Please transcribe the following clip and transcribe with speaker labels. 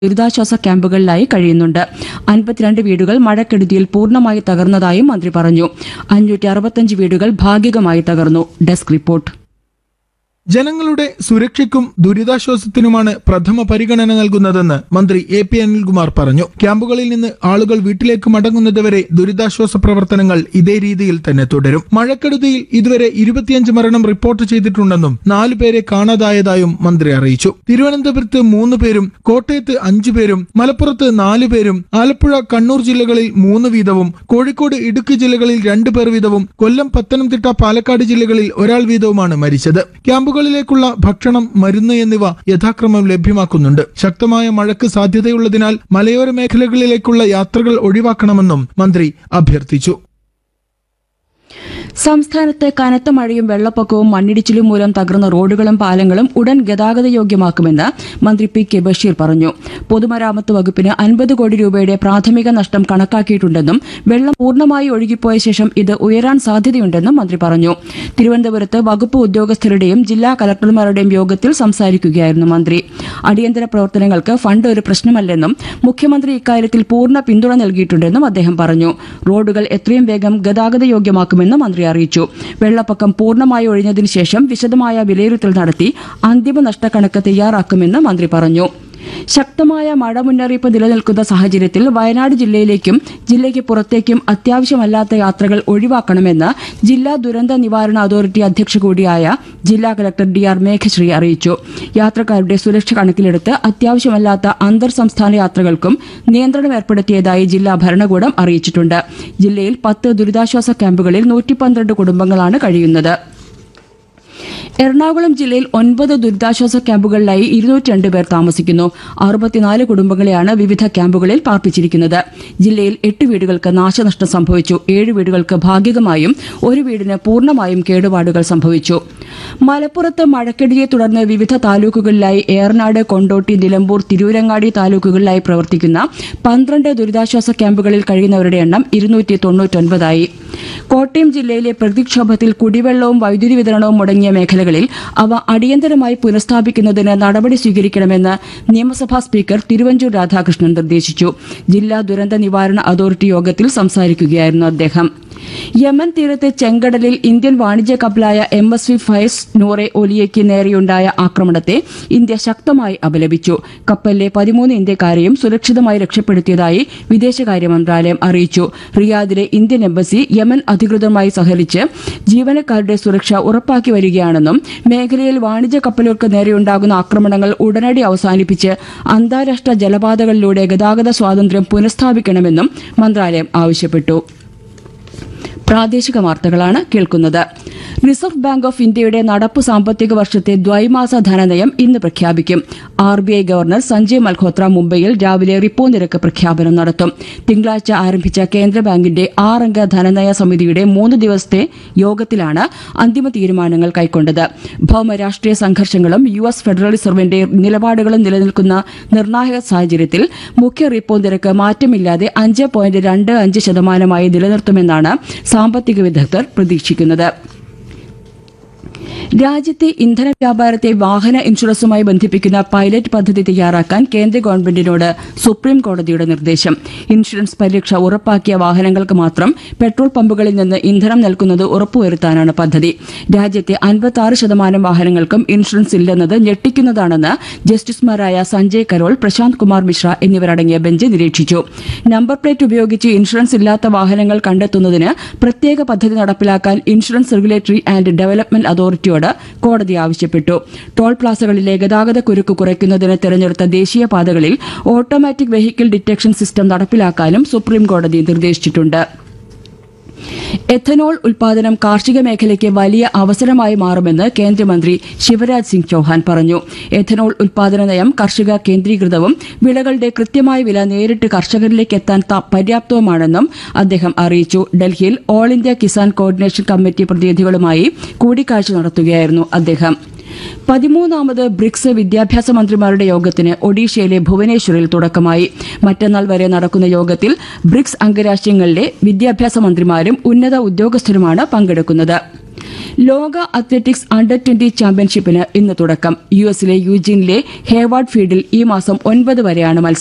Speaker 1: ദുരിതാശ്വാസ ക്യാമ്പുകളിലായി കഴിയുന്നുണ്ട് അൻപത്തിരണ്ട് വീടുകൾ മഴക്കെടുതിയിൽ പൂർണ്ണമായി തകർന്നതായും മന്ത്രി പറഞ്ഞു അഞ്ഞൂറ്റി അറുപത്തഞ്ച് വീടുകൾ ഭാഗികമായി തകർന്നു ഡെസ്ക് റിപ്പോർട്ട്
Speaker 2: ജനങ്ങളുടെ സുരക്ഷയ്ക്കും ദുരിതാശ്വാസത്തിനുമാണ് പ്രഥമ പരിഗണന നൽകുന്നതെന്ന് മന്ത്രി എ പി അനിൽകുമാർ പറഞ്ഞു ക്യാമ്പുകളിൽ നിന്ന് ആളുകൾ വീട്ടിലേക്ക് മടങ്ങുന്നതുവരെ ദുരിതാശ്വാസ പ്രവർത്തനങ്ങൾ ഇതേ രീതിയിൽ തന്നെ തുടരും മഴക്കെടുതിയിൽ ഇതുവരെ ഇരുപത്തിയഞ്ച് മരണം റിപ്പോർട്ട് ചെയ്തിട്ടുണ്ടെന്നും നാലു പേരെ കാണാതായതായും മന്ത്രി അറിയിച്ചു തിരുവനന്തപുരത്ത് മൂന്ന് പേരും കോട്ടയത്ത് അഞ്ചു പേരും മലപ്പുറത്ത് നാലു പേരും ആലപ്പുഴ കണ്ണൂർ ജില്ലകളിൽ മൂന്ന് വീതവും കോഴിക്കോട് ഇടുക്കി ജില്ലകളിൽ രണ്ടു പേർ വീതവും കൊല്ലം പത്തനംതിട്ട പാലക്കാട് ജില്ലകളിൽ ഒരാൾ വീതവുമാണ് മരിച്ചത് ക്യാമ്പുകളിലേക്കുള്ള ഭക്ഷണം മരുന്ന് എന്നിവ യഥാക്രമം ലഭ്യമാക്കുന്നുണ്ട് ശക്തമായ മഴയ്ക്ക് സാധ്യതയുള്ളതിനാൽ മലയോര മേഖലകളിലേക്കുള്ള യാത്രകൾ ഒഴിവാക്കണമെന്നും മന്ത്രി അഭ്യർത്ഥിച്ചു
Speaker 1: സംസ്ഥാനത്ത് കനത്ത മഴയും വെള്ളപ്പൊക്കവും മണ്ണിടിച്ചിലും മൂലം തകർന്ന റോഡുകളും പാലങ്ങളും ഉടൻ ഗതാഗത യോഗ്യമാക്കുമെന്ന് മന്ത്രി പി കെ ബഷീർ പറഞ്ഞു പൊതുമരാമത്ത് വകുപ്പിന് അൻപത് കോടി രൂപയുടെ പ്രാഥമിക നഷ്ടം കണക്കാക്കിയിട്ടുണ്ടെന്നും വെള്ളം പൂർണ്ണമായി ഒഴുകിപ്പോയ ശേഷം ഇത് ഉയരാൻ സാധ്യതയുണ്ടെന്നും മന്ത്രി പറഞ്ഞു തിരുവനന്തപുരത്ത് വകുപ്പ് ഉദ്യോഗസ്ഥരുടെയും ജില്ലാ കലക്ടർമാരുടെയും യോഗത്തിൽ സംസാരിക്കുകയായിരുന്നു മന്ത്രി അടിയന്തര പ്രവർത്തനങ്ങൾക്ക് ഫണ്ട് ഒരു പ്രശ്നമല്ലെന്നും മുഖ്യമന്ത്രി ഇക്കാര്യത്തിൽ പൂർണ്ണ പിന്തുണ നൽകിയിട്ടുണ്ടെന്നും അദ്ദേഹം പറഞ്ഞു റോഡുകൾ എത്രയും വേഗം ഗതാഗത യോഗ്യമാക്കുമെന്ന് മന്ത്രി അറിയിച്ചു വെള്ളപ്പൊക്കം പൂർണ്ണമായി ഒഴിഞ്ഞതിനു ശേഷം വിശദമായ വിലയിരുത്തൽ നടത്തി അന്തിമ നഷ്ടക്കണക്ക് തയ്യാറാക്കുമെന്ന് മന്ത്രി പറഞ്ഞു ശക്തമായ മഴ മുന്നറിയിപ്പ് നിലനിൽക്കുന്ന സാഹചര്യത്തിൽ വയനാട് ജില്ലയിലേക്കും ജില്ലയ്ക്ക് പുറത്തേക്കും അത്യാവശ്യമല്ലാത്ത യാത്രകൾ ഒഴിവാക്കണമെന്ന് ജില്ലാ ദുരന്ത നിവാരണ അതോറിറ്റി അധ്യക്ഷ കൂടിയായ ജില്ലാ കലക്ടർ ഡി ആർ മേഘശ്രീ അറിയിച്ചു യാത്രക്കാരുടെ സുരക്ഷ കണക്കിലെടുത്ത് അത്യാവശ്യമല്ലാത്ത അന്തർ സംസ്ഥാന യാത്രകൾക്കും നിയന്ത്രണം ഏർപ്പെടുത്തിയതായി ജില്ലാ ഭരണകൂടം അറിയിച്ചിട്ടുണ്ട് ജില്ലയിൽ പത്ത് ദുരിതാശ്വാസ ക്യാമ്പുകളിൽ നൂറ്റി പന്ത്രണ്ട് കുടുംബങ്ങളാണ് കഴിയുന്നത് എറണാകുളം ജില്ലയിൽ ഒൻപത് ദുരിതാശ്വാസ ക്യാമ്പുകളിലായി ഇരുന്നൂറ്റി രണ്ട് പേർ താമസിക്കുന്നു അറുപത്തിനാല് കുടുംബങ്ങളെയാണ് വിവിധ ക്യാമ്പുകളിൽ പാർപ്പിച്ചിരിക്കുന്നത് ജില്ലയിൽ എട്ട് വീടുകൾക്ക് നാശനഷ്ടം സംഭവിച്ചു ഏഴ് വീടുകൾക്ക് ഭാഗികമായും ഒരു വീടിന് പൂർണ്ണമായും കേടുപാടുകൾ സംഭവിച്ചു മലപ്പുറത്ത് മഴക്കെടുതിയെ തുടർന്ന് വിവിധ താലൂക്കുകളിലായി ഏറനാട് കൊണ്ടോട്ടി നിലമ്പൂർ തിരൂരങ്ങാടി താലൂക്കുകളിലായി പ്രവർത്തിക്കുന്ന പന്ത്രണ്ട് ദുരിതാശ്വാസ ക്യാമ്പുകളിൽ കഴിയുന്നവരുടെ എണ്ണം ഇരുന്നൂറ്റി തൊണ്ണൂറ്റൊൻപതായി കോട്ടയം ജില്ലയിലെ പ്രകൃതിക്ഷോഭത്തിൽ കുടിവെള്ളവും വൈദ്യുതി വിതരണവും മുടങ്ങിയ മേഖലകളിൽ അവ അടിയന്തരമായി പുനഃസ്ഥാപിക്കുന്നതിന് നടപടി സ്വീകരിക്കണമെന്ന് നിയമസഭാ സ്പീക്കർ തിരുവഞ്ചൂർ രാധാകൃഷ്ണൻ നിർദ്ദേശിച്ചു ജില്ലാ ദുരന്ത നിവാരണ അതോറിറ്റി യോഗത്തിൽ സംസാരിക്കുകയായിരുന്നു അദ്ദേഹം യമൻ തീരത്തെ ചെങ്കടലിൽ ഇന്ത്യൻ വാണിജ്യ കപ്പലായ M S V Fayaz Noore ഒലിയയ്ക്ക് നേരെയുണ്ടായ ആക്രമണത്തെ ഇന്ത്യ ശക്തമായി അപലപിച്ചു കപ്പലിലെ പതിമൂന്ന് ഇന്ത്യക്കാരെയും സുരക്ഷിതമായി രക്ഷപ്പെടുത്തിയതായി വിദേശകാര്യ മന്ത്രാലയം അറിയിച്ചു റിയാദിലെ ഇന്ത്യൻ എംബസി യമൻ അധികൃതരുമായി സഹകരിച്ച് ജീവനക്കാരുടെ സുരക്ഷ ഉറപ്പാക്കി വരികയാണെന്നും മേഖലയിൽ വാണിജ്യ കപ്പലുകൾക്ക് നേരെയുണ്ടാകുന്ന ആക്രമണങ്ങൾ ഉടനടി അവസാനിപ്പിച്ച് അന്താരാഷ്ട്ര ജലപാതകളിലൂടെ ഗതാഗത സ്വാതന്ത്ര്യം പുനഃസ്ഥാപിക്കണമെന്നും മന്ത്രാലയം ആവശ്യപ്പെട്ടു പ്രാദേശിക വാർത്തകളാണ് കേൾക്കുന്നത് റിസർവ് ബാങ്ക് ഓഫ് ഇന്ത്യയുടെ നടപ്പു സാമ്പത്തിക വർഷത്തെ ദ്വൈമാസ ധനനയം ഇന്ന് പ്രഖ്യാപിക്കും R B I governor Sanjay Malhotra മുംബൈയിൽ രാവിലെ റിപ്പോ നിരക്ക് പ്രഖ്യാപനം നടത്തും തിങ്കളാഴ്ച ആരംഭിച്ച കേന്ദ്ര ബാങ്കിന്റെ ആറംഗ ധനനയ സമിതിയുടെ മൂന്ന് ദിവസത്തെ യോഗത്തിലാണ് അന്തിമ തീരുമാനങ്ങൾ കൈക്കൊണ്ടത് ഭൌമരാഷ്ട്രീയ സംഘർഷങ്ങളും യു എസ് ഫെഡറൽ റിസർവിന്റെ നിലപാടുകളും നിലനിൽക്കുന്ന നിർണായക സാഹചര്യത്തിൽ മുഖ്യ റിപ്പോ നിരക്ക് മാറ്റമില്ലാതെ അഞ്ച് പോയിന്റ് രണ്ട് അഞ്ച് ശതമാനമായി നിലനിർത്തുമെന്നാണ് സാമ്പത്തിക വിദഗ്ധർ പ്രതീക്ഷിക്കുന്നത് രാജ്യത്തെ ഇന്ധന വ്യാപാരത്തെ വാഹന ഇൻഷുറൻസുമായി ബന്ധിപ്പിക്കുന്ന പൈലറ്റ് പദ്ധതി തയ്യാറാക്കാൻ കേന്ദ്ര ഗവൺമെന്റിനോട് സുപ്രീം കോടതിയുടെ നിർദ്ദേശം ഇൻഷുറൻസ് പരിരക്ഷ ഉറപ്പാക്കിയ വാഹനങ്ങൾക്ക് മാത്രം പെട്രോൾ പമ്പുകളിൽ നിന്ന് ഇന്ധനം നൽകുന്നത് ഉറപ്പുവരുത്താനാണ് പദ്ധതി രാജ്യത്തെ അൻപത്തി ശതമാനം വാഹനങ്ങൾക്കും ഇൻഷുറൻസ് ഇല്ലെന്നത് ഞെട്ടിക്കുന്നതാണെന്ന് ജസ്റ്റിസുമാരായ സഞ്ജയ് കരോൾ പ്രശാന്ത് കുമാർ മിശ്ര എന്നിവരടങ്ങിയ ബെഞ്ച് നിരീക്ഷിച്ചു നമ്പർ പ്ലേറ്റ് ഉപയോഗിച്ച് ഇൻഷുറൻസ് ഇല്ലാത്ത വാഹനങ്ങൾ കണ്ടെത്തുന്നതിന് പ്രത്യേക പദ്ധതി നടപ്പിലാക്കാൻ ഇൻഷുറൻസ് റെഗുലേറ്ററി ആൻഡ് ഡെവലപ്മെന്റ് അതോറിറ്റിയോട് കോടതി ആവശ്യപ്പെട്ടു ടോൾ പ്ലാസകളിലെ ഗതാഗത കുരുക്ക് കുറയ്ക്കുന്നതിന് തെരഞ്ഞെടുത്ത ദേശീയ പാതകളിൽ ഓട്ടോമാറ്റിക് വെഹിക്കിൾ ഡിറ്റക്ഷൻ സിസ്റ്റം നടപ്പിലാക്കാനും സുപ്രീം കോടതി നിർദ്ദേശിച്ചിട്ടുണ്ട് എഥനോൾ ഉൽപാദനം കാർഷിക മേഖലയ്ക്ക് വലിയ അവസരമായി മാറുമെന്ന് കേന്ദ്രമന്ത്രി ശിവരാജ് സിംഗ് ചൌഹാൻ പറഞ്ഞു എഥനോൾ ഉൽപാദന നയം കർഷക കേന്ദ്രീകൃതവും വിളകളുടെ കൃത്യമായ വില നേരിട്ട് കർഷകരിലേക്ക് എത്താൻ ത- പര്യാപ്തവുമാണെന്നും അദ്ദേഹം അറിയിച്ചു ഡൽഹിയിൽ all India Kisan coordination committee പ്രതിനിധികളുമായി കൂടിക്കാഴ്ച നടത്തുകയായിരുന്നു അദ്ദേഹം പതിമൂന്നാമത് ബ്രിക്സ് വിദ്യാഭ്യാസ മന്ത്രിമാരുടെ യോഗത്തിന് ഒഡീഷയിലെ ഭുവനേശ്വറിൽ തുടക്കമായി മറ്റന്നാൾ വരെ നടക്കുന്ന യോഗത്തിൽ ബ്രിക്സ് അംഗരാഷ്ട്രങ്ങളിലെ വിദ്യാഭ്യാസ മന്ത്രിമാരും ഉന്നത ഉദ്യോഗസ്ഥരുമാണ് പങ്കെടുക്കുന്നത് ലോക അത്ലറ്റിക്സ് അണ്ടർ ട്വന്റി ചാമ്പ്യൻഷിപ്പിന് ഇന്ന് തുടക്കം യു എസിലെ യൂജിനിലെ ഹേവാർഡ് ഫീൽഡിൽ ഈ മാസം ഒൻപത് വരെയാണ് മത്സരം